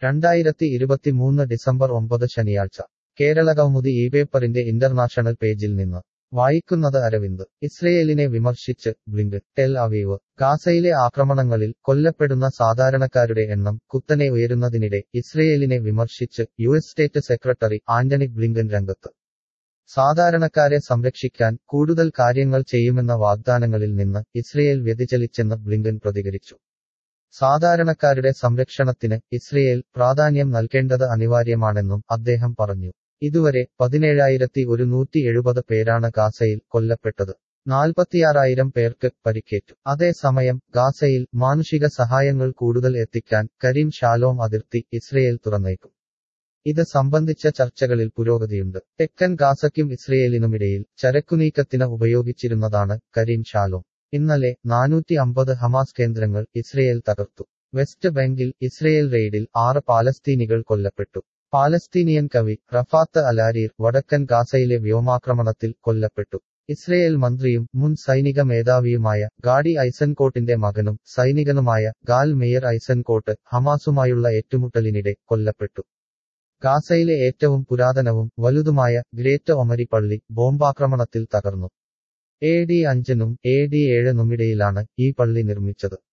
രണ്ടായിരത്തി ഇരുപത്തിമൂന്ന് ഡിസംബർ ഒമ്പത് ശനിയാഴ്ച കേരളകൗമുദി ഈ പേപ്പറിന്റെ ഇന്റർനാഷണൽ പേജിൽ നിന്ന് വായിക്കുന്നത് അരവിന്ദ് ഇസ്രയേലിനെ വിമർശിച്ച് ബ്ലിങ്കൻ ടെൽ അവീവ് ഗാസയിലെ ആക്രമണങ്ങളിൽ കൊല്ലപ്പെടുന്ന സാധാരണക്കാരുടെ എണ്ണം കുത്തനെ ഉയരുന്നതിനിടെ ഇസ്രയേലിനെ വിമർശിച്ച് U S state secretary Antony Blinken രംഗത്ത് സാധാരണക്കാരെ സംരക്ഷിക്കാൻ കൂടുതൽ കാര്യങ്ങൾ ചെയ്യുമെന്ന വാഗ്ദാനങ്ങളിൽ നിന്ന് ഇസ്രയേൽ വ്യതിചലിച്ചെന്ന് ബ്ലിങ്കൻ പ്രതികരിച്ചു സാധാരണക്കാരുടെ സംരക്ഷണത്തിന് ഇസ്രയേൽ പ്രാധാന്യം നൽകേണ്ടത് അനിവാര്യമാണെന്നും അദ്ദേഹം പറഞ്ഞു ഇതുവരെ പതിനേഴായിരത്തി ഒരുന്നൂറ്റി എഴുപത് പേരാണ് ഗാസയിൽ കൊല്ലപ്പെട്ടത് നാൽപ്പത്തിയാറായിരം പേർക്ക് പരിക്കേറ്റു അതേസമയം ഗാസയിൽ മാനുഷിക സഹായങ്ങൾ കൂടുതൽ എത്തിക്കാൻ കരീം ഷാലോം അതിർത്തി ഇസ്രയേൽ തുറന്നേക്കും ഇത് സംബന്ധിച്ച ചർച്ചകളിൽ പുരോഗതിയുണ്ട് തെക്കൻ ഗാസയ്ക്കും ഇസ്രയേലിനുമിടയിൽ ചരക്കുനീക്കത്തിന് ഉപയോഗിച്ചിരുന്നതാണ് കരീം ഷാലോം ഇന്നലെ നാനൂറ്റി അമ്പത് ഹമാസ് കേന്ദ്രങ്ങൾ ഇസ്രയേൽ തകർത്തു വെസ്റ്റ് ബാങ്കിൽ ഇസ്രയേൽ റെയ്ഡിൽ ആറ് പാലസ്തീനികൾ കൊല്ലപ്പെട്ടു പാലസ്തീനിയൻ കവി റഫാത്ത് അലാരീർ വടക്കൻ ഗാസയിലെ വ്യോമാക്രമണത്തിൽ കൊല്ലപ്പെട്ടു ഇസ്രയേൽ മന്ത്രിയും മുൻ സൈനിക മേധാവിയുമായ ഗാഡി ഐസൻകോട്ടിന്റെ മകനും സൈനികനുമായ ഗാൽ മേയർ ഐസൻകോട്ട് ഹമാസുമായുള്ള ഏറ്റുമുട്ടലിനിടെ കൊല്ലപ്പെട്ടു ഗാസയിലെ ഏറ്റവും പുരാതനവും വലുതുമായ ഗ്രേറ്റ് ഒമരി പള്ളി ബോംബാക്രമണത്തിൽ തകർന്നു എ ഡി അഞ്ചിനും എ ഡി ഏഴിനുമിടയിലാണ് ഈ പള്ളി നിർമ്മിച്ചത്